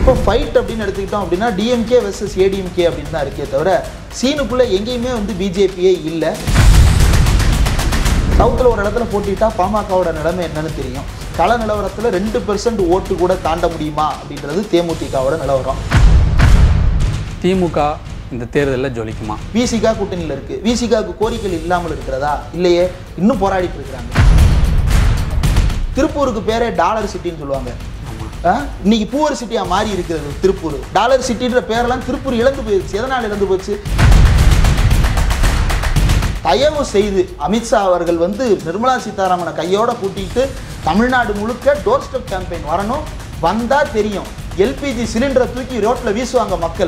இப்போ ஃபைட் அப்படின்னு எடுத்துக்கிட்டோம் அப்படின்னா டிஎம்கே வெர்சஸ் ஏடிஎம்கே அப்படின்னு தான் இருக்கே தவிர சீனுக்குள்ளே எங்கேயுமே வந்து பிஜேபியே இல்லை சவுத்தில் ஒரு இடத்துல போட்டிட்டா பாமகவோட நிலைமை என்னன்னு தெரியும் கள நிலவரத்தில் ரெண்டு பெர்சன்ட் ஓட்டு கூட தாண்ட முடியுமா அப்படின்றது தேமுதிகவோட நிலவரம் திமுக இந்த தேர்தலில் ஜொலிக்குமா விசிகா கூட்டணியில் இருக்கு விசிகாவுக்கு கோரிக்கைகள் இல்லாமல் இருக்கிறதா இல்லையே இன்னும் போராடிட்டு இருக்கிறாங்க திருப்பூருக்கு பேரே டாலர் சிட்டின்னு சொல்லுவாங்க ஆ? இன்னைக்கு பூவர் சிட்டியா மாறி இருக்கிறது திருப்பூர் டாலர் சிட்டின்ற பேரெல்லாம் திருப்பூர் இழந்து போயிடுச்சு எதனால் இழந்து போச்சு தயவு செய்து அமித்ஷா அவர்கள் வந்து நிர்மலா சீதாராமனை கையோட கூட்டிட்டு தமிழ்நாடு முழுக்க டோர் ஸ்டெப் கேம்பெயின் வரணும் வந்தா தெரியும் எல்பிஜி சிலிண்டரை தூக்கி ரோட்ல வீசுவாங்க மக்கள்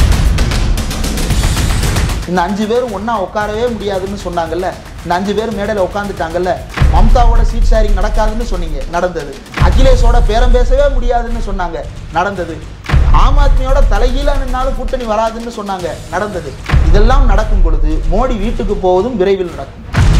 இந்த அஞ்சு பேரும் ஒண்ணா உட்காரவே முடியாதுன்னு சொன்னாங்கல்ல இந்த அஞ்சு பேர் மேடையில் உட்காந்துட்டாங்கல்ல மம்தாவோட சீட் ஷேரிங் நடக்காதுன்னு சொன்னீங்க நடந்தது அகிலேஷோட பேரம் பேசவே முடியாதுன்னு சொன்னாங்க நடந்தது ஆம் ஆத்மியோட தலைகீழா நின்னாலும் கூட்டணி வராதுன்னு சொன்னாங்க நடந்தது இதெல்லாம் நடக்கும் பொழுது மோடி வீட்டுக்கு போவதும் விரைவில் நடக்கும்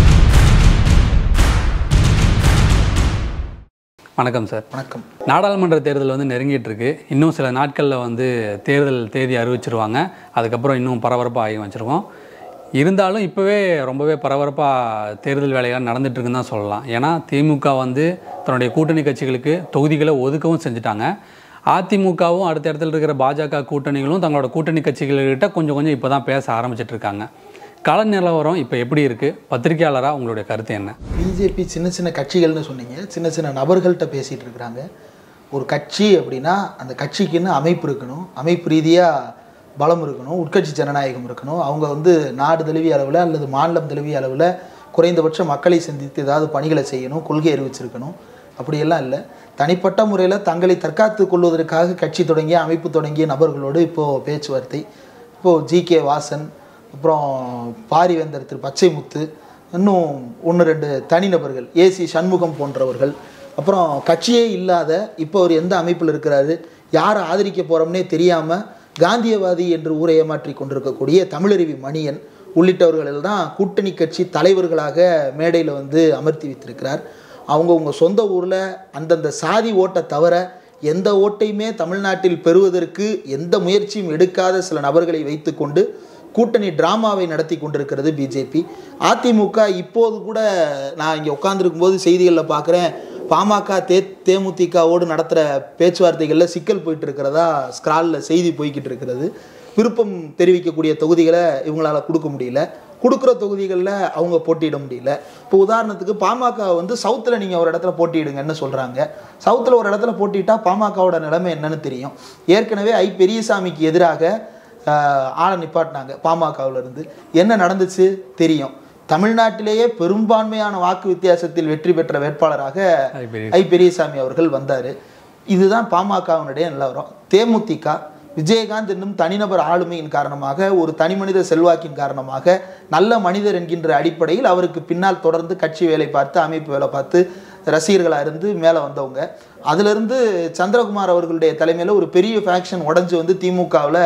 வணக்கம் சார் வணக்கம் நாடாளுமன்ற தேர்தல் வந்து நெருங்கிட்டு இருக்கு இன்னும் சில நாட்களில் வந்து தேர்தல் தேதி அறிவிச்சிருவாங்க அதுக்கப்புறம் இன்னும் பரபரப்பாக ஆகி வச்சுருக்கோம் இருந்தாலும் இப்போவே ரொம்பவே பரபரப்பாக தேர்தல் வேலைகள் நடந்துட்டு இருக்குன்னு தான் சொல்லலாம் ஏன்னா திமுக வந்து தன்னுடைய கூட்டணி கட்சிகளுக்கு தொகுதிகளை ஒதுக்கவும் செஞ்சுட்டாங்க அதிமுகவும் அடுத்த இடத்துல இருக்கிற பாஜக கூட்டணிகளும் தங்களோட கூட்டணி கட்சிகள்கிட்ட கொஞ்சம் கொஞ்சம் இப்போ தான் பேச ஆரம்பிச்சிட்டு இருக்காங்க கள நிலவரம் இப்போ எப்படி இருக்குது பத்திரிகையாளராக உங்களுடைய கருத்து என்ன பிஜேபி சின்ன சின்ன கட்சிகள்னு சொன்னீங்க சின்ன சின்ன நபர்கள்ட்ட பேசிட்டு இருக்கிறாங்க ஒரு கட்சி அப்படின்னா அந்த கட்சிக்குன்னு அமைப்பு இருக்கணும் அமைப்பு ரீதியாக பலம் இருக்கணும் உட்கட்சி ஜனநாயகம் இருக்கணும் அவங்க வந்து நாடு தழுவிய அளவில் அல்லது மாநிலம் தழுவிய அளவில் குறைந்தபட்ச மக்களை சந்தித்து ஏதாவது பணிகளை செய்யணும் கொள்கை அறிவிச்சிருக்கணும் அப்படியெல்லாம் இல்லை தனிப்பட்ட முறையில் தங்களை தற்காத்து கொள்வதற்காக கட்சி தொடங்கிய அமைப்பு தொடங்கிய நபர்களோடு இப்போது பேச்சுவார்த்தை இப்போது ஜி கே வாசன் அப்புறம் பாரிவேந்தர் திரு பச்சைமுத்து இன்னும் ஒன்று ரெண்டு தனிநபர்கள் ஏசி சண்முகம் போன்றவர்கள் அப்புறம் கட்சியே இல்லாத இப்போ அவர் எந்த அமைப்பில் இருக்கிறாரு யாரை ஆதரிக்க போகிறோம்னே தெரியாமல் காந்தியவாதி என்று ஊரை ஏமாற்றி கொண்டிருக்கக்கூடிய தமிழருவி மணியன் உள்ளிட்டவர்கள் தான் கூட்டணி கட்சி தலைவர்களாக மேடையில் வந்து அமர்த்தி வைத்திருக்கிறார் அவங்கவுங்க சொந்த ஊரில் அந்தந்த சாதி ஓட்டை தவிர எந்த ஓட்டையுமே தமிழ்நாட்டில் பெறுவதற்கு எந்த முயற்சியும் எடுக்காத சில நபர்களை வைத்துக்கொண்டு கூட்டணி டிராமாவை நடத்தி கொண்டிருக்கிறது பிஜேபி அதிமுக இப்போது கூட நான் இங்கே உட்காந்துருக்கும் போது செய்திகளில் பார்க்குறேன் பாமக தே தேமுதிகவோடு நடத்துகிற பேச்சுவார்த்தைகளில் சிக்கல் போயிட்டு இருக்கிறதா ஸ்க்ராலில் செய்தி போய்கிட்டு இருக்கிறது விருப்பம் தெரிவிக்கக்கூடிய தொகுதிகளை இவங்களால கொடுக்க முடியல கொடுக்குற தொகுதிகளில் அவங்க போட்டியிட முடியல இப்போ உதாரணத்துக்கு பாமக வந்து சவுத்தில் நீங்கள் ஒரு இடத்துல போட்டியிடுங்கன்னு சொல்கிறாங்க சவுத்தில் ஒரு இடத்துல போட்டிட்டா பாமகவோட நிலைமை என்னன்னு தெரியும் ஏற்கனவே ஐ பெரியசாமிக்கு எதிராக ஆஹ், ஆளை நிப்பாட்டினாங்க பாமகவுல இருந்து என்ன நடந்துச்சு தெரியும் தமிழ்நாட்டிலேயே பெரும்பான்மையான வாக்கு வித்தியாசத்தில் வெற்றி பெற்ற வேட்பாளராக ஐ. பெரிய- ஐ பெரியசாமி அவர்கள் வந்தார் இதுதான் பாமகவினுடைய நிலவரம் தேமுதிக விஜயகாந்த் என்னும் தனிநபர் ஆளுமையின் காரணமாக ஒரு தனிமனித செல்வாக்கின் காரணமாக நல்ல மனிதர் என்கின்ற அடிப்படையில் அவருக்கு பின்னால் தொடர்ந்து கட்சி வேலை பார்த்து அமைப்பு வேலை பார்த்து ரசிகர்களாக இருந்து மேலே வந்தவங்க அதிலிருந்து சந்திரகுமார் அவர்களுடைய தலைமையில் ஒரு பெரிய ஃபேக்ஷன் உடஞ்சி வந்து திமுகவில்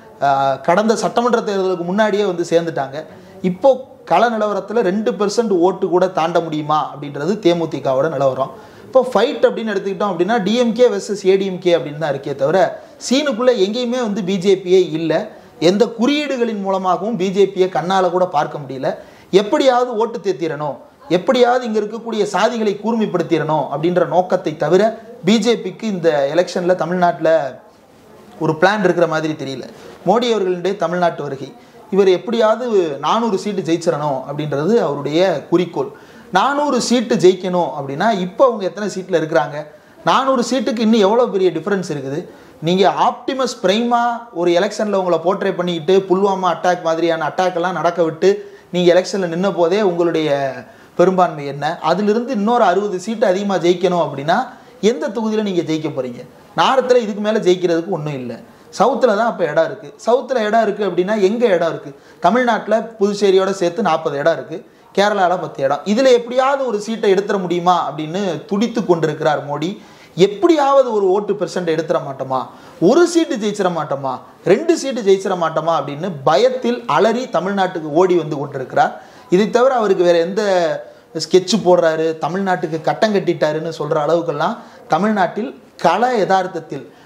கடந்த சட்டமன்ற தேர்தலுக்கு முன்னாடியே வந்து சேர்ந்துட்டாங்க இப்போ கள நிலவரத்தில் ரெண்டு பெர்சன்ட் ஓட்டு கூட தாண்ட முடியுமா அப்படின்றது தேமுதிகவோட நிலவரம் இப்போ ஃபைட் அப்படின்னு எடுத்துக்கிட்டோம் அப்படின்னா டிஎம்கே வெர்சஸ் ஏடிஎம்கே அப்படின்னு தான் இருக்கே தவிர சீனுக்குள்ளே எங்கேயுமே வந்து பிஜேபியே இல்லை எந்த குறியீடுகளின் மூலமாகவும் பிஜேபியை கண்ணால் கூட பார்க்க முடியல எப்படியாவது ஓட்டு தேத்திரணும் எப்படியாவது இங்கே இருக்கக்கூடிய சாதிகளை கூர்மைப்படுத்திடணும் அப்படின்ற நோக்கத்தை தவிர பிஜேபிக்கு இந்த எலெக்ஷனில் தமிழ்நாட்டில் ஒரு பிளான் இருக்கிற மாதிரி தெரியல மோடி அவர்களுடைய தமிழ்நாட்டு வருகை இவர் எப்படியாவது நானூறு சீட்டு ஜெயிச்சிடணும் அப்படின்றது அவருடைய குறிக்கோள் நானூறு சீட்டு ஜெயிக்கணும் அப்படின்னா இப்போ அவங்க எத்தனை சீட்டில் இருக்கிறாங்க நானூறு சீட்டுக்கு இன்னும் எவ்வளோ பெரிய டிஃப்ரென்ஸ் இருக்குது நீங்கள் ஆப்டிமஸ் பிரைமா ஒரு எலெக்ஷனில் உங்களை போர்ட்ரே பண்ணிக்கிட்டு புல்வாமா அட்டாக் மாதிரியான attack எல்லாம் நடக்க விட்டு நீங்கள் எலெக்ஷனில் நின்ன போதே உங்களுடைய பெரும்பான்மை என்ன அதிலிருந்து இன்னொரு அறுபது சீட்டு அதிகமாக ஜெயிக்கணும் அப்படின்னா எந்த தொகுதியில் நீங்கள் ஜெயிக்க போகிறீங்க நாரத்தில் இதுக்கு மேலே ஜெயிக்கிறதுக்கு ஒன்றும் இல்லை சவுத்தில் தான் அப்போ இடம் இருக்குது சவுத்தில் இடம் இருக்குது அப்படின்னா எங்கே இடம் இருக்குது தமிழ்நாட்டில் புதுச்சேரியோட சேர்த்து நாற்பது இடம் இருக்குது கேரளாவில் பத்து இடம் இதில் எப்படியாவது ஒரு சீட்டை எடுத்துட முடியுமா அப்படின்னு துடித்து கொண்டிருக்கிறார் மோடி எப்படியாவது ஒரு ஓட்டு பெர்சன்ட் எடுத்துட மாட்டோமா ஒரு சீட்டு ஜெயிச்சிட மாட்டோமா ரெண்டு சீட்டு ஜெயிச்சிட மாட்டோமா அப்படின்னு பயத்தில் அலறி தமிழ்நாட்டுக்கு ஓடி வந்து கொண்டிருக்கிறார் இதை தவிர அவருக்கு வேற எந்த ஸ்கெட்சு போடுறாரு தமிழ்நாட்டுக்கு கட்டம் கட்டிட்டாருன்னு சொல்கிற அளவுக்கெல்லாம் தமிழ்நாட்டில் கள யதார்த்தத்தில்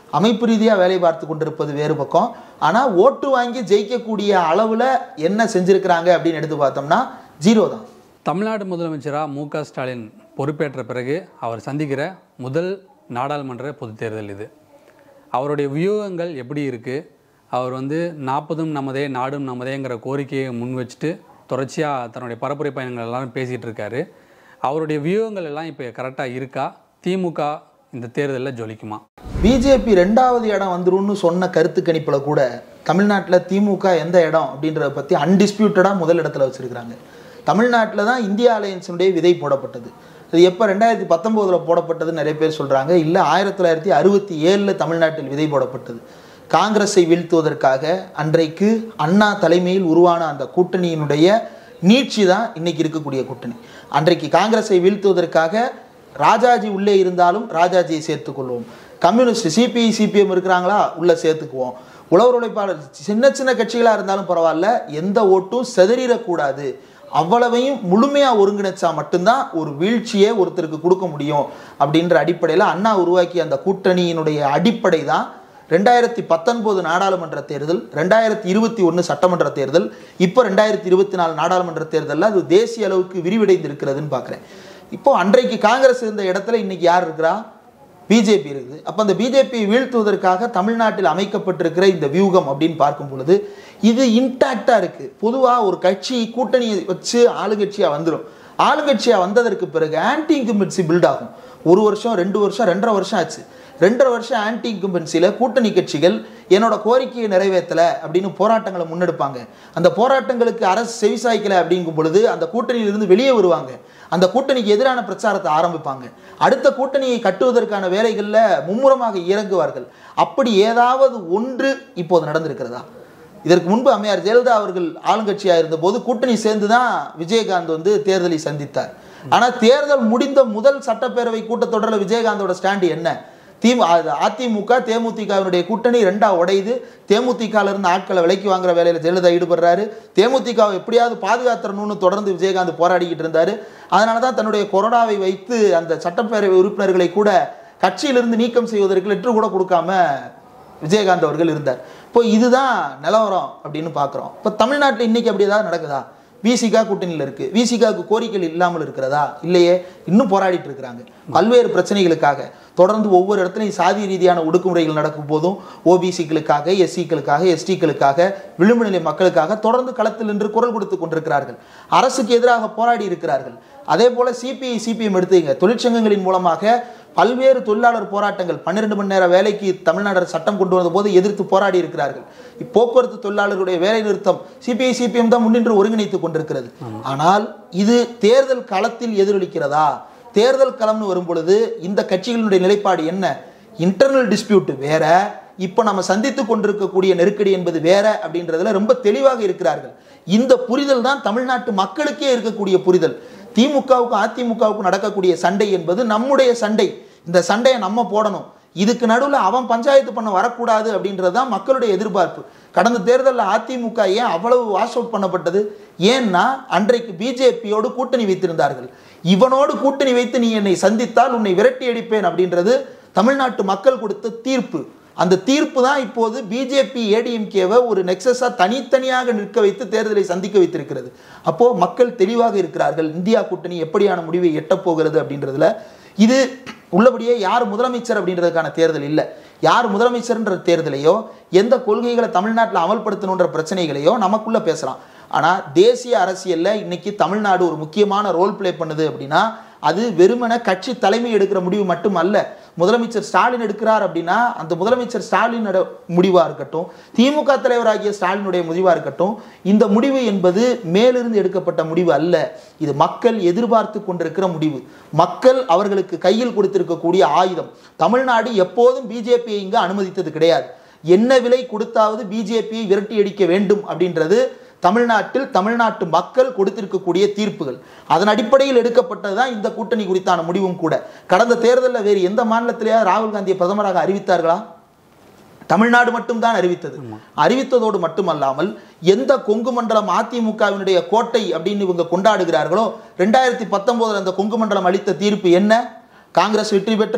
அமைப்பு ரீதியாக வேலை பார்த்து கொண்டிருப்பது வேறு பக்கம் ஆனால் ஓட்டு வாங்கி ஜெயிக்கக்கூடிய அளவில் என்ன செஞ்சுருக்கிறாங்க அப்படின்னு எடுத்து பார்த்தோம்னா ஜீரோ தான் தமிழ்நாடு முதலமைச்சராக மு க ஸ்டாலின் பொறுப்பேற்ற பிறகு அவர் சந்திக்கிற முதல் நாடாளுமன்ற பொதுத் தேர்தல் இது அவருடைய வியூகங்கள் எப்படி இருக்குது அவர் வந்து நாற்பதும் நமதே நாடும் நமதேங்கிற கோரிக்கையை முன் வச்சுட்டு தொடர்ச்சியாக தன்னுடைய பரப்புரை பயணங்கள் எல்லாரும் பேசிகிட்டு இருக்காரு அவருடைய வியூகங்கள் எல்லாம் இப்போ கரெக்டாக இருக்கா திமுக இந்த தேர்தலில் ஜொலிக்குமா பிஜேபி ரெண்டாவது இடம் வந்துரும்னு சொன்ன கருத்து கணிப்பில் கூட தமிழ்நாட்டில் திமுக எந்த இடம் அப்படின்றத பற்றி அன்டிஸ்பியூட்டடாக முதல் இடத்துல வச்சுருக்கிறாங்க தமிழ்நாட்டில் தான் இந்தியா அலையன்ஸினுடைய விதை போடப்பட்டது அது எப்போ ரெண்டாயிரத்தி பத்தொம்போதில் போடப்பட்டது நிறைய பேர் சொல்கிறாங்க இல்லை ஆயிரத்தி தொள்ளாயிரத்தி அறுபத்தி ஏழில் தமிழ்நாட்டில் விதை போடப்பட்டது காங்கிரஸை வீழ்த்துவதற்காக அன்றைக்கு அண்ணா தலைமையில் உருவான அந்த கூட்டணியினுடைய நீட்சி தான் இன்னைக்கு இருக்கக்கூடிய கூட்டணி அன்றைக்கு காங்கிரஸை வீழ்த்துவதற்காக ராஜாஜி உள்ளே இருந்தாலும் ராஜாஜியை சேர்த்துக்கொள்வோம் கம்யூனிஸ்ட் சிபிஐ சிபிஎம் இருக்கிறாங்களா உள்ளே சேர்த்துக்குவோம் உழவர் உழைப்பாளர் சின்ன சின்ன கட்சிகளாக இருந்தாலும் பரவாயில்ல எந்த ஓட்டும் செதறிடக்கூடாது அவ்வளவையும் முழுமையாக ஒருங்கிணைச்சா மட்டும்தான் ஒரு வீழ்ச்சியை ஒருத்தருக்கு கொடுக்க முடியும் அப்படின்ற அடிப்படையில் அண்ணா உருவாக்கிய அந்த கூட்டணியினுடைய அடிப்படை தான் ரெண்டாயிரத்தி பத்தொன்பது நாடாளுமன்ற தேர்தல் ரெண்டாயிரத்தி இருபத்தி ஒன்று சட்டமன்ற தேர்தல் இப்போ ரெண்டாயிரத்தி இருபத்தி நாலு நாடாளுமன்ற தேர்தலில் அது தேசிய அளவுக்கு விரிவடைந்து இருக்கிறதுன்னு பார்க்குறேன் இப்போ அன்றைக்கு காங்கிரஸ் இருந்த இடத்துல இன்னைக்கு யார் இருக்கிறா பிஜேபி இருக்குது அப்போ அந்த பிஜேபியை வீழ்த்துவதற்காக தமிழ்நாட்டில் அமைக்கப்பட்டிருக்கிற இந்த வியூகம் அப்படின்னு பார்க்கும் பொழுது இது இன்டாக்டாக இருக்குது பொதுவாக ஒரு கட்சி கூட்டணியை வச்சு ஆளுங்கட்சியாக வந்துடும் ஆளுங்கட்சியாக வந்ததற்கு பிறகு ஆன்டி இன்குமென்சி பில்ட் ஆகும் ஒரு வருஷம் ரெண்டு வருஷம் ரெண்டரை வருஷம் ஆச்சு ரெண்டரை வருஷம் ஆன்டி இன்கும்பன்சியில் கூட்டணி கட்சிகள் என்னோட கோரிக்கையை நிறைவேற்றலை அப்படின்னு போராட்டங்களை முன்னெடுப்பாங்க அந்த போராட்டங்களுக்கு அரசு செவிசாய்க்கலை அப்படிங்கும் பொழுது அந்த கூட்டணியிலிருந்து வெளியே வருவாங்க அந்த கூட்டணிக்கு எதிரான பிரச்சாரத்தை ஆரம்பிப்பாங்க அடுத்த கூட்டணியை கட்டுவதற்கான வேலைகளில் மும்முரமாக இறங்குவார்கள் அப்படி ஏதாவது ஒன்று இப்போது நடந்திருக்கிறதா இதற்கு முன்பு அம்மையார் ஜெயலலிதா அவர்கள் ஆளுங்கட்சியாக இருந்தபோது கூட்டணி சேர்ந்து தான் விஜயகாந்த் வந்து தேர்தலை சந்தித்தார் ஆனால் தேர்தல் முடிந்த முதல் சட்டப்பேரவை கூட்டத்தொடரில் விஜயகாந்தோட ஸ்டாண்டு என்ன திமு அது அதிமுக தேமுதிகவினுடைய கூட்டணி ரெண்டா உடையுது தேமுதிகல இருந்து ஆட்களை விலைக்கு வாங்குற வேலையில் ஜெயலலிதா ஈடுபடுறாரு தேமுதிகவை எப்படியாவது பாதுகாத்துறணும்னு தொடர்ந்து விஜயகாந்த் போராடிக்கிட்டு இருந்தாரு அதனால தான் தன்னுடைய கொரோனாவை வைத்து அந்த சட்டப்பேரவை உறுப்பினர்களை கூட கட்சியிலிருந்து நீக்கம் செய்வதற்கு லெட்டர் கூட கொடுக்காம விஜயகாந்த் அவர்கள் இருந்தார் இப்போ இதுதான் நிலவரம் அப்படின்னு பார்க்குறோம் இப்போ தமிழ்நாட்டில் இன்னைக்கு அப்படி ஏதாவது நடக்குதா விசிகா கூட்டணியில் இருக்கு விசிகாவுக்கு கோரிக்கைகள் இல்லாமல் இருக்கிறதா இல்லையே இன்னும் போராடிட்டு இருக்கிறாங்க பல்வேறு பிரச்சனைகளுக்காக தொடர்ந்து ஒவ்வொரு இடத்துலையும் சாதி ரீதியான ஒடுக்குமுறைகள் நடக்கும் போதும் ஓபிசிக்களுக்காக எஸ்சிக்களுக்காக எஸ்டிக்களுக்காக விளிம்பு நிலை மக்களுக்காக தொடர்ந்து களத்தில் நின்று குரல் கொடுத்து கொண்டிருக்கிறார்கள் அரசுக்கு எதிராக போராடி இருக்கிறார்கள் அதே போல சிபிஐ சிபிஎம் எடுத்துங்க தொழிற்சங்கங்களின் மூலமாக பல்வேறு தொழிலாளர் போராட்டங்கள் பன்னிரெண்டு மணி நேர வேலைக்கு தமிழ்நாடு அரசு சட்டம் கொண்டு வந்த போது எதிர்த்து போராடி இருக்கிறார்கள் போக்குவரத்து தொழிலாளர்களுடைய வேலை நிறுத்தம் சிபிஐ சிபிஎம் தான் முன்னின்று ஒருங்கிணைத்துக் கொண்டிருக்கிறது ஆனால் இது தேர்தல் களத்தில் எதிரொலிக்கிறதா தேர்தல் களம்னு வரும் பொழுது இந்த கட்சிகளுடைய நிலைப்பாடு என்ன இன்டர்னல் டிஸ்பியூட் வேற இப்போ நம்ம சந்தித்து கொண்டிருக்கக்கூடிய நெருக்கடி என்பது வேற அப்படின்றதுல ரொம்ப தெளிவாக இருக்கிறார்கள் இந்த புரிதல் தான் தமிழ்நாட்டு மக்களுக்கே இருக்கக்கூடிய புரிதல் திமுகவுக்கும் அதிமுகவுக்கும் நடக்கக்கூடிய சண்டை என்பது நம்முடைய சண்டை இந்த சண்டையை நம்ம போடணும் இதுக்கு நடுவில் அவன் பஞ்சாயத்து பண்ண வரக்கூடாது அப்படின்றது தான் மக்களுடைய எதிர்பார்ப்பு கடந்த தேர்தலில் அதிமுக ஏன் அவ்வளவு வாஷ் அவுட் பண்ணப்பட்டது ஏன்னா அன்றைக்கு பிஜேபியோடு கூட்டணி வைத்திருந்தார்கள் இவனோடு கூட்டணி வைத்து நீ என்னை சந்தித்தால் உன்னை விரட்டி அடிப்பேன் அப்படின்றது தமிழ்நாட்டு மக்கள் கொடுத்த தீர்ப்பு அந்த தீர்ப்பு தான் இப்போது பிஜேபி ஏடிஎம்கேவை ஒரு நெக்ஸஸாக தனித்தனியாக நிற்க வைத்து தேர்தலை சந்திக்க வைத்திருக்கிறது அப்போ மக்கள் தெளிவாக இருக்கிறார்கள் இந்தியா கூட்டணி எப்படியான முடிவை எட்டப் போகிறது அப்படின்றதுல இது உள்ளபடியே யார் முதலமைச்சர் அப்படின்றதுக்கான தேர்தல் இல்லை யார் முதலமைச்சர்ன்ற தேர்தலையோ எந்த கொள்கைகளை தமிழ்நாட்டில் அமல்படுத்தணுன்ற பிரச்சனைகளையோ நமக்குள்ள பேசலாம் ஆனால் தேசிய அரசியலில் இன்னைக்கு தமிழ்நாடு ஒரு முக்கியமான ரோல் ப்ளே பண்ணுது அப்படின்னா அது வெறுமன கட்சி தலைமை எடுக்கிற முடிவு மட்டும் அல்ல முதலமைச்சர் ஸ்டாலின் எடுக்கிறார் அப்படின்னா அந்த முதலமைச்சர் ஸ்டாலினோட முடிவாக இருக்கட்டும் திமுக தலைவராகிய ஸ்டாலினுடைய முடிவாக இருக்கட்டும் இந்த முடிவு என்பது மேலிருந்து எடுக்கப்பட்ட முடிவு அல்ல இது மக்கள் எதிர்பார்த்து கொண்டிருக்கிற முடிவு மக்கள் அவர்களுக்கு கையில் கொடுத்திருக்கக்கூடிய ஆயுதம் தமிழ்நாடு எப்போதும் பிஜேபியை இங்கு அனுமதித்தது கிடையாது என்ன விலை கொடுத்தாவது பிஜேபியை விரட்டி அடிக்க வேண்டும் அப்படின்றது தமிழ்நாட்டில் தமிழ்நாட்டு மக்கள் கொடுத்திருக்கக்கூடிய தீர்ப்புகள் அதன் அடிப்படையில் எடுக்கப்பட்டதுதான் இந்த கூட்டணி குறித்தான முடிவும் கூட கடந்த தேர்தலில் வேறு எந்த மாநிலத்திலேயே ராகுல் காந்தியை பிரதமராக அறிவித்தார்களா தமிழ்நாடு மட்டும்தான் அறிவித்தது அறிவித்ததோடு மட்டுமல்லாமல் எந்த கொங்கு மண்டலம் அதிமுகவினுடைய கோட்டை அப்படின்னு இவங்க கொண்டாடுகிறார்களோ ரெண்டாயிரத்தி பத்தொன்பதுல அந்த கொங்கு மண்டலம் அளித்த தீர்ப்பு என்ன காங்கிரஸ் வெற்றி பெற்றது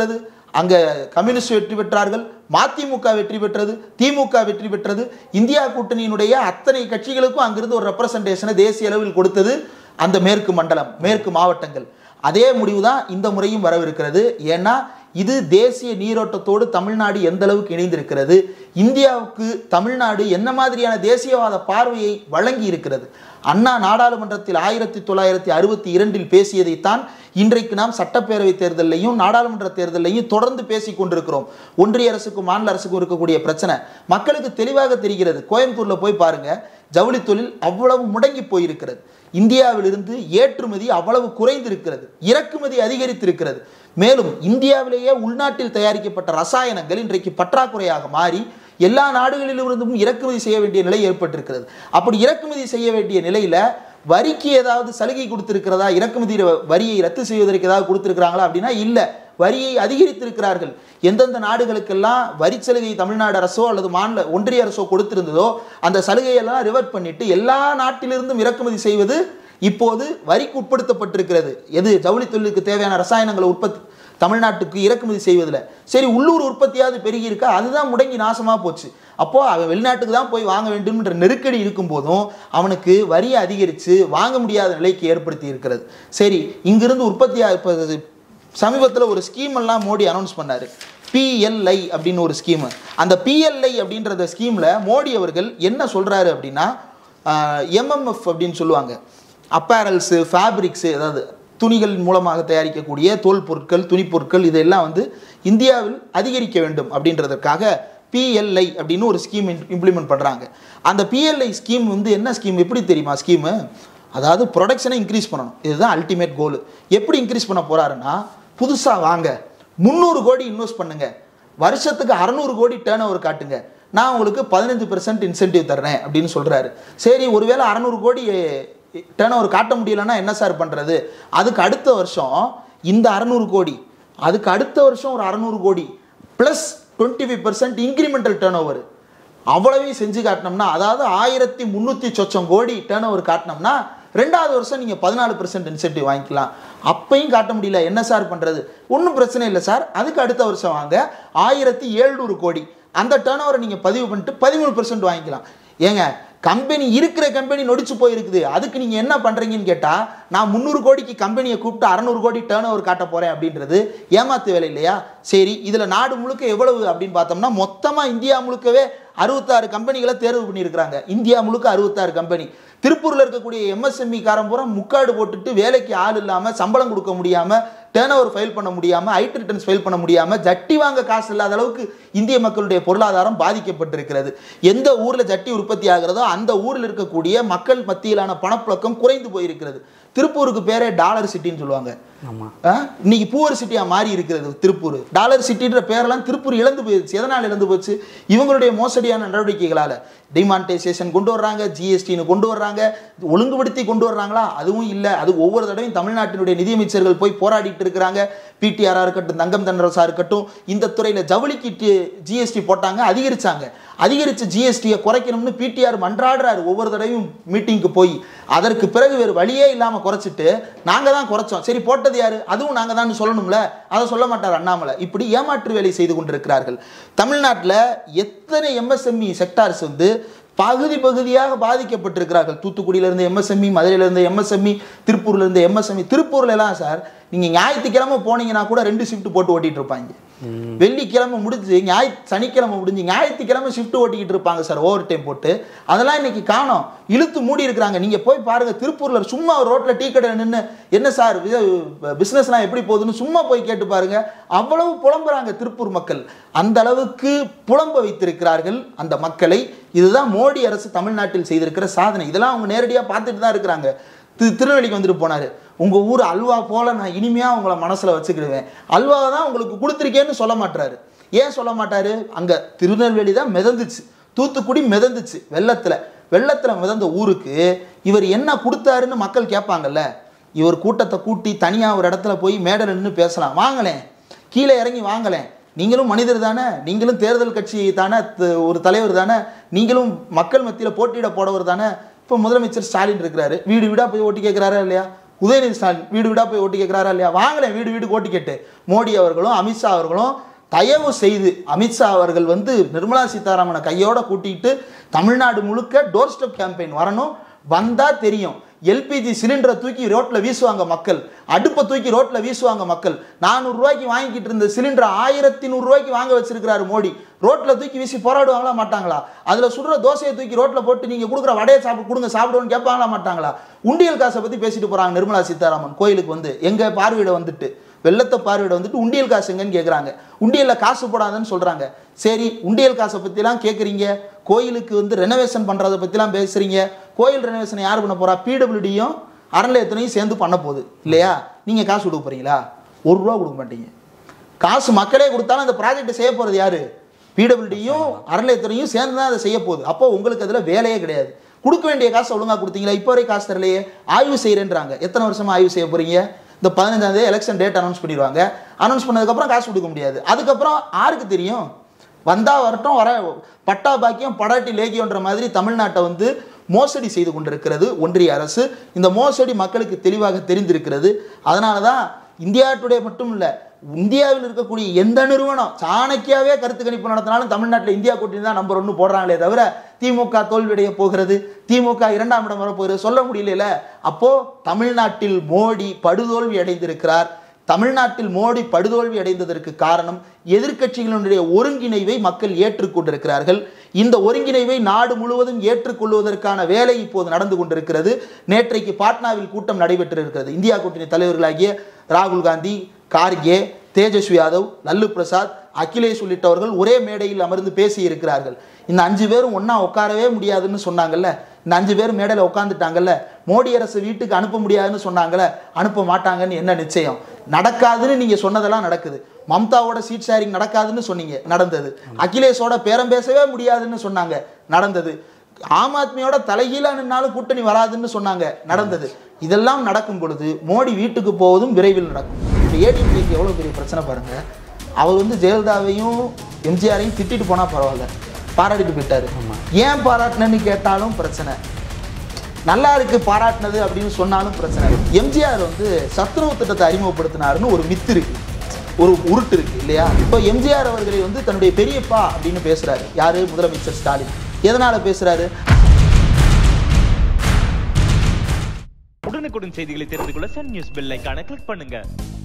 அங்க கம்யூனிஸ்ட் வெற்றி பெற்றார்கள் மதிமுக வெற்றி பெற்றது திமுக வெற்றி பெற்றது இந்தியா கூட்டணியினுடைய அத்தனை கட்சிகளுக்கும் அங்கிருந்து ஒரு ரெப்ரசன்டேஷனை தேசிய அளவில் கொடுத்தது அந்த மேற்கு மண்டலம் மேற்கு மாவட்டங்கள் அதே முடிவு தான் இந்த முறையும் வரவிருக்கிறது ஏன்னா இது தேசிய நீரோட்டத்தோடு தமிழ்நாடு எந்த அளவுக்கு இணைந்திருக்கிறது இந்தியாவுக்கு தமிழ்நாடு என்ன மாதிரியான தேசியவாத பார்வையை வழங்கி இருக்கிறது அண்ணா நாடாளுமன்றத்தில் ஆயிரத்தி தொள்ளாயிரத்தி அறுபத்தி இரண்டில் பேசியதைத்தான் இன்றைக்கு நாம் சட்டப்பேரவை தேர்தலையும் நாடாளுமன்ற தேர்தலையும் தொடர்ந்து பேசிக் கொண்டிருக்கிறோம் ஒன்றிய அரசுக்கும் மாநில அரசுக்கும் இருக்கக்கூடிய பிரச்சனை மக்களுக்கு தெளிவாக தெரிகிறது கோயம்புத்தூர்ல போய் பாருங்க ஜவுளி தொழில் அவ்வளவு முடங்கி போயிருக்கிறது இந்தியாவிலிருந்து ஏற்றுமதி அவ்வளவு குறைந்திருக்கிறது இறக்குமதி அதிகரித்திருக்கிறது மேலும் இந்தியாவிலேயே உள்நாட்டில் தயாரிக்கப்பட்ட ரசாயனங்கள் இன்றைக்கு பற்றாக்குறையாக மாறி எல்லா நாடுகளிலிருந்தும் இறக்குமதி செய்ய வேண்டிய நிலை ஏற்பட்டிருக்கிறது அப்படி இறக்குமதி செய்ய வேண்டிய நிலையில வரிக்கு ஏதாவது சலுகை கொடுத்திருக்கிறதா இறக்குமதி வ- வரியை ரத்து செய்வதற்கு ஏதாவது கொடுத்திருக்கிறாங்களா அப்படின்னா இல்ல வரியை அதிகரித்திருக்கிறார்கள் எந்தெந்த நாடுகளுக்கெல்லாம் வரி சலுகை தமிழ்நாடு அரசோ அல்லது மாநில ஒன்றிய அரசோ கொடுத்திருந்ததோ அந்த சலுகையெல்லாம் ரிவர்ட் பண்ணிட்டு எல்லா நாட்டிலிருந்தும் இறக்குமதி செய்வது இப்போது வரிக்கு உட்படுத்தப்பட்டிருக்கிறது எது ஜவுளி தொழிலுக்கு தேவையான ரசாயனங்களை உற்பத்தி தமிழ்நாட்டுக்கு இறக்குமதி செய்வதில் சரி உள்ளூர் உற்பத்தியாவது பெருகி இருக்கா அதுதான் முடங்கி நாசமா போச்சு அப்போ அவன் வெளிநாட்டுக்கு தான் போய் வாங்க வேண்டும்ன்ற நெருக்கடி இருக்கும் போதும் அவனுக்கு வரியை அதிகரித்து வாங்க முடியாத நிலைக்கு ஏற்படுத்தி இருக்கிறது சரி இங்கிருந்து உற்பத்தியா இப்போ சமீபத்தில் ஒரு ஸ்கீம் எல்லாம் மோடி அனௌன்ஸ் பண்ணாரு பிஎல்ஐ அப்படின்னு ஒரு ஸ்கீம் அந்த பிஎல்ஐ அப்படின்ற ஸ்கீமில் மோடி அவர்கள் என்ன சொல்றாரு அப்படின்னா எம்எம்எஃப் அப்படின்னு சொல்லுவாங்க அப்பேரல்ஸு ஃபேப்ரிக்ஸு அதாவது துணிகள் மூலமாக தயாரிக்கக்கூடிய தோல் பொருட்கள் துணிப் பொருட்கள் இதெல்லாம் வந்து இந்தியாவில் அதிகரிக்க வேண்டும் அப்படின்றதற்காக பிஎல்ஐ அப்படின்னு ஒரு ஸ்கீம் இம்ப்ளிமெண்ட் பண்ணுறாங்க அந்த பிஎல்ஐ ஸ்கீம் வந்து என்ன ஸ்கீம் எப்படி தெரியுமா ஸ்கீமு அதாவது ப்ரொடக்ஷனை இன்க்ரீஸ் பண்ணணும் இதுதான் அல்டிமேட் கோல் எப்படி இன்க்ரீஸ் பண்ண போறாருன்னா புதுசாக வாங்க முந்நூறு கோடி இன்வெஸ்ட் பண்ணுங்க வருஷத்துக்கு அறநூறு கோடி டேர்ன் ஓவர் காட்டுங்க நான் உங்களுக்கு பதினஞ்சு பெர்சன்ட் இன்சென்டிவ் தர்றேன் அப்படின்னு சொல்றாரு சரி ஒருவேளை அறநூறு கோடி டேர்ன் ஓவர் காட்ட முடியலன்னா என்ன சார் பண்றது அதுக்கு அடுத்த வருஷம் இந்த அறநூறு கோடி அதுக்கு அடுத்த வருஷம் ஒரு அறநூறு கோடி plus twenty five percent incremental turnover அவ்வளவையும் செஞ்சு காட்டினோம்னா அதாவது ஆயிரத்தி முந்நூற்றி சொச்சம் கோடி டேர்ன் ஓவர் காட்டினோம்னா ரெண்டாவது வருஷம் நீங்கள் பதினாலு பர்சன்ட் இன்சென்டிவ் வாங்கிக்கலாம் அப்பையும் காட்ட முடியல என்ன சார் பண்ணுறது ஒன்றும் பிரச்சனை இல்லை சார் அதுக்கு அடுத்த வருஷம் வாங்க ஆயிரத்தி எழுநூறு கோடி அந்த டேர்ன் ஓவரை நீங்கள் பதிவு பண்ணிட்டு பதிமூணு பர்சன்ட் வாங்கிக்கலாம் ஏங்க கம்பெனி இருக்கிற கம்பெனி நொடிச்சு போயிருக்குது அதுக்கு நீங்கள் என்ன பண்ணுறீங்கன்னு கேட்டால் நான் முந்நூறு கோடிக்கு கம்பெனியை கூப்பிட்டு அறநூறு கோடி டேர்ன் ஓவர் காட்ட போகிறேன் அப்படின்றது ஏமாத்து வேலை இல்லையா சரி இதில் நாடு முழுக்க எவ்வளவு அப்படின்னு பார்த்தோம்னா மொத்தமாக இந்தியா முழுக்கவே அறுபத்தாறு கம்பெனிகளை தேர்வு பண்ணியிருக்கிறாங்க இந்தியா முழுக்க அறுபத்தாறு கம்பெனி திருப்பூரில் இருக்கக்கூடிய எம்எஸ்எம்இ காரம் பூரா முக்காடு போட்டுட்டு வேலைக்கு ஆள் இல்லாமல் சம்பளம் கொடுக்க முடியாமல் டேர்ன் ஓவர் ஃபைல் பண்ண முடியாமல் ஐடி ரிட்டர்ன்ஸ் ஃபைல் பண்ண முடியாமல் ஜட்டி வாங்க காசு இல்லாத அளவுக்கு இந்திய மக்களுடைய பொருளாதாரம் பாதிக்கப்பட்டிருக்கிறது எந்த ஊரில் ஜட்டி உற்பத்தி ஆகிறதோ அந்த ஊரில் இருக்கக்கூடிய மக்கள் மத்தியிலான பணப்புழக்கம் குறைந்து போயிருக்கிறது திருப்பூருக்கு பேரே டாலர் சிட்டின்னு சொல்லுவாங்க ஆமாம் ஆ? இன்னைக்கு பூவர் சிட்டியா மாறி இருக்கிறது திருப்பூர் டாலர் சிட்டின்ற பேரெல்லாம் திருப்பூர் இழந்து போயிடுச்சு எதனால் இழந்து போச்சு இவங்களுடைய மோசடியான நடவடிக்கைகளால டிமானிட்டைசேஷன் கொண்டு வர்றாங்க ஜிஎஸ்டின்னு கொண்டு வர்றாங்க ஒழுங்குபடுத்தி கொண்டு வர்றாங்களா அதுவும் இல்லை அது ஒவ்வொரு தடவையும் தமிழ்நாட்டினுடைய நிதியமைச்சர்கள் போய் போராடிட்டு இருக்கிறாங்க பிடிஆரா இருக்கட்டும் தங்கம் தண்டரசா இருக்கட்டும் இந்த துறையில ஜவுளிக்கு ஜிஎஸ்டி போட்டாங்க அதிகரிச்சாங்க அதிகரிச்ச ஜிஎஸ்டியை குறைக்கணும்னு பிடிஆர் மன்றாடுறாரு ஒவ்வொரு தடவையும் மீட்டிங்க்கு போய் அதற்கு பிறகு வேறு வழியே இல்லாமல் குறைச்சிட்டு நாங்கள் தான் குறைச்சோம் சரி போட்டது யாரு அதுவும் நாங்கள் தான் சொல்லணும்ல அதை சொல்ல மாட்டார் அண்ணாமலை இப்படி ஏமாற்று வேலை செய்து கொண்டிருக்கிறார்கள் தமிழ்நாட்டில் எத்தனை எம்எஸ்எம்இ செக்டார்ஸ் வந்து பகுதி பகுதியாக பாதிக்கப்பட்டிருக்கிறார்கள் தூத்துக்குடியிலேருந்து எம்எஸ்எம்இ மதுரையிலேருந்து எம்எஸ்எம்இ திருப்பூர்லேருந்து எம்எஸ்எம்இ திருப்பூர்ல எல்லாம் சார் நீங்கள் ஞாயிற்றுக்கிழமை போனீங்கன்னா கூட ரெண்டு ஷிஃப்ட் போட்டு ஓட்டிட்டு இருப்பாங்க வெள்ளிக்கிழமை முடிஞ்சு ஞாய் சனிக்கிழமை முடிஞ்சு ஞாயிற்றுக்கிழமை ஷிஃப்ட் ஓட்டிக்கிட்டு இருப்பாங்க சார் ஓவர் டைம் போட்டு அதெல்லாம் இன்னைக்கு காணோம் இழுத்து மூடி இருக்கிறாங்க நீங்க போய் பாருங்க திருப்பூர்ல சும்மா ரோட்ல டீ கடை நின்று என்ன சார் பிசினஸ்லாம் எப்படி போகுதுன்னு சும்மா போய் கேட்டு பாருங்க அவ்வளவு புலம்புறாங்க திருப்பூர் மக்கள் அந்த அளவுக்கு புலம்ப வைத்திருக்கிறார்கள் அந்த மக்களை இதுதான் மோடி அரசு தமிழ்நாட்டில் செய்திருக்கிற சாதனை இதெல்லாம் அவங்க நேரடியாக பார்த்துட்டு தான் இருக்கிறாங்க திரு திருநெல்வேலிக்கு வந்துட்டு போனாரு உங்க ஊர் அல்வா போல நான் இனிமையா உங்களை மனசுல வச்சுக்கிடுவேன் அல்வாவை தான் உங்களுக்கு கொடுத்துருக்கேன்னு சொல்ல மாட்டாரு ஏன் சொல்ல மாட்டாரு அங்க திருநெல்வேலி தான் மிதந்துச்சு தூத்துக்குடி மிதந்துச்சு வெள்ளத்துல வெள்ளத்துல மிதந்த ஊருக்கு இவர் என்ன கொடுத்தாருன்னு மக்கள் கேட்பாங்கல்ல இவர் கூட்டத்தை கூட்டி தனியா ஒரு இடத்துல போய் மேடை நின்று பேசலாம் வாங்களேன் கீழே இறங்கி வாங்களேன் நீங்களும் மனிதர் தானே நீங்களும் தேர்தல் கட்சி தானே த- ஒரு தலைவர் தானே நீங்களும் மக்கள் மத்தியில் போட்டியிட போடவர் தானே இப்போ முதலமைச்சர் ஸ்டாலின் இருக்கிறாரு வீடு வீடாக போய் ஓட்டு கேட்குறாரா இல்லையா உதயநிதி ஸ்டாலின் வீடு வீடாக போய் ஓட்டு கேட்குறாரா இல்லையா வாங்கலேன் வீடு வீடு ஓட்டு கேட்டு மோடி அவர்களும் அமித்ஷா அவர்களும் தயவு செய்து அமித்ஷா அவர்கள் வந்து நிர்மலா சீதாராமனை கையோட கூட்டிகிட்டு தமிழ்நாடு முழுக்க டோர் ஸ்டெப் கேம்பெயின் வரணும் வந்தால் தெரியும் எல்பிஜி சிலிண்டரை தூக்கி ரோட்டில் வீசுவாங்க மக்கள் அடுப்பை தூக்கி ரோட்டில் வீசுவாங்க மக்கள் நானூறுரூவாய்க்கு வாங்கிக்கிட்டு இருந்த சிலிண்டரை ஆயிரத்தி நூறுரூவாய்க்கு வாங்க வச்சிருக்கிறாரு மோடி ரோட்டில் தூக்கி வீசி போராடுவாங்களா மாட்டாங்களா அதில் சுடுற தோசையை தூக்கி ரோட்டில் போட்டு நீங்கள் கொடுக்குற வடையை சாப்பிட்டு கொடுங்க சாப்பிடுவோன்னு கேட்பாங்களா மாட்டாங்களா உண்டியல் காசை பற்றி பேசிட்டு போகிறாங்க நிர்மலா சீதாராமன் கோயிலுக்கு வந்து எங்கள் பார்வையிட வந்துட்டு வெள்ளத்தை பார்வையிட வந்துட்டு உண்டியல் காசு எங்கன்னு கேட்குறாங்க உண்டியலில் காசு போடாதன்னு சொல்கிறாங்க சரி உண்டியல் காசை பற்றிலாம் கேட்குறீங்க கோயிலுக்கு வந்து ரெனோவேஷன் பண்ணுறதை பற்றிலாம் பேசுகிறீங்க கோயில் ரெனோவேஷன் யார் பண்ண போகிறா பிடபிள்யூடியும் அறநிலையத்தினையும் சேர்ந்து பண்ண போகுது இல்லையா நீங்கள் காசு கொடுக்க போகிறீங்களா ஒரு ரூபா கொடுக்க மாட்டீங்க காசு மக்களே கொடுத்தாலும் அந்த ப்ராஜெக்ட் செய்ய போகிறது யாரு பிடபிள்யூடியும் அறநிலையத்துறையும் சேர்ந்து தான் அதை செய்ய போகுது அப்போ உங்களுக்கு அதில் வேலையே கிடையாது கொடுக்க வேண்டிய காசை ஒழுங்காக கொடுத்தீங்களா இப்போ வரை காசு தரலையே ஆய்வு செய்கிறேன்றாங்க எத்தனை வருஷமா ஆய்வு செய்ய போகிறீங்க இந்த பதினஞ்சாம் தேதி எலெக்ஷன் டேட் அனௌன்ஸ் பண்ணிடுவாங்க அனௌன்ஸ் பண்ணதுக்கப்புறம் காசு கொடுக்க முடியாது அதுக்கப்புறம் யாருக்கு தெரியும் வந்தா வரட்டும் வர பட்டா பாக்கியம் படாட்டி லேகியன்ற மாதிரி தமிழ்நாட்டை வந்து மோசடி செய்து கொண்டிருக்கிறது ஒன்றிய அரசு இந்த மோசடி மக்களுக்கு தெளிவாக தெரிந்திருக்கிறது அதனால தான் இந்தியா டுடே மட்டும் இல்லை இந்தியாவில் இருக்கக்கூடிய எந்த நிறுவனம் சாணக்கியாவே கருத்து கணிப்பு நடத்தினாலும் தமிழ்நாட்டில் இந்தியா கூட்டணி தான் நம்பர் ஒன்று போடுறாங்களே தவிர திமுக தோல்வியடைய போகிறது திமுக இரண்டாம் இடம் வர போகிறது சொல்ல முடியல அப்போ தமிழ்நாட்டில் மோடி படுதோல்வி அடைந்திருக்கிறார் தமிழ்நாட்டில் மோடி படுதோல்வி அடைந்ததற்கு காரணம் எதிர்க்கட்சிகளுடைய ஒருங்கிணைவை மக்கள் ஏற்றுக்கொண்டிருக்கிறார்கள் இந்த ஒருங்கிணைவை நாடு முழுவதும் ஏற்றுக்கொள்வதற்கான வேலை இப்போது நடந்து கொண்டிருக்கிறது நேற்றைக்கு பாட்னாவில் கூட்டம் நடைபெற்றிருக்கிறது இந்தியா கூட்டணி தலைவர்களாகிய ராகுல் காந்தி கார்கே தேஜஸ்வி யாதவ் லல்லு பிரசாத் அகிலேஷ் உள்ளிட்டவர்கள் ஒரே மேடையில் அமர்ந்து பேசி இருக்கிறார்கள் இந்த அஞ்சு பேரும் ஒன்றா உட்காரவே முடியாதுன்னு சொன்னாங்கல்ல இந்த அஞ்சு பேர் மேடையில் உட்காந்துட்டாங்கல்ல மோடி அரசு வீட்டுக்கு அனுப்ப முடியாதுன்னு சொன்னாங்கல்ல அனுப்ப மாட்டாங்கன்னு என்ன நிச்சயம் நடக்காதுன்னு நீங்கள் சொன்னதெல்லாம் நடக்குது மம்தாவோட சீட் ஷேரிங் நடக்காதுன்னு சொன்னீங்க நடந்தது அகிலேஷோட பேரம் பேசவே முடியாதுன்னு சொன்னாங்க நடந்தது ஆம் ஆத்மியோட தலைகீழா நின்னாலும் கூட்டணி வராதுன்னு சொன்னாங்க நடந்தது இதெல்லாம் நடக்கும் பொழுது மோடி வீட்டுக்கு போவதும் விரைவில் நடக்கும் இப்போ ஏடிஎம்கேக்கு எவ்வளோ பெரிய பிரச்சனை பாருங்க அவர் வந்து ஜெயலலிதாவையும் எம்ஜிஆரையும் திட்டிட்டு போனா பரவாயில்ல பாராட்டிட்டு போயிட்டாரு ஏன் பாராட்டினன்னு கேட்டாலும் பிரச்சனை நல்லா இருக்கு பாராட்டினது அப்படின்னு சொன்னாலும் பிரச்சனை எம்ஜிஆர் வந்து சத்துணவு திட்டத்தை அறிமுகப்படுத்தினாருன்னு ஒரு மித்து இருக்கு ஒரு உருட்டு இருக்கு இல்லையா இப்போ எம்ஜிஆர் அவர்களை வந்து தன்னுடைய பெரியப்பா அப்படின்னு பேசுறாரு யாரு முதலமைச்சர் ஸ்டாலின் எதனால பேசுறாரு உடனுக்குடன் செய்திகளை தெரிந்து கொள்ள சன் நியூஸ் பெல் ஐகானை கிளிக் பண்ணுங்க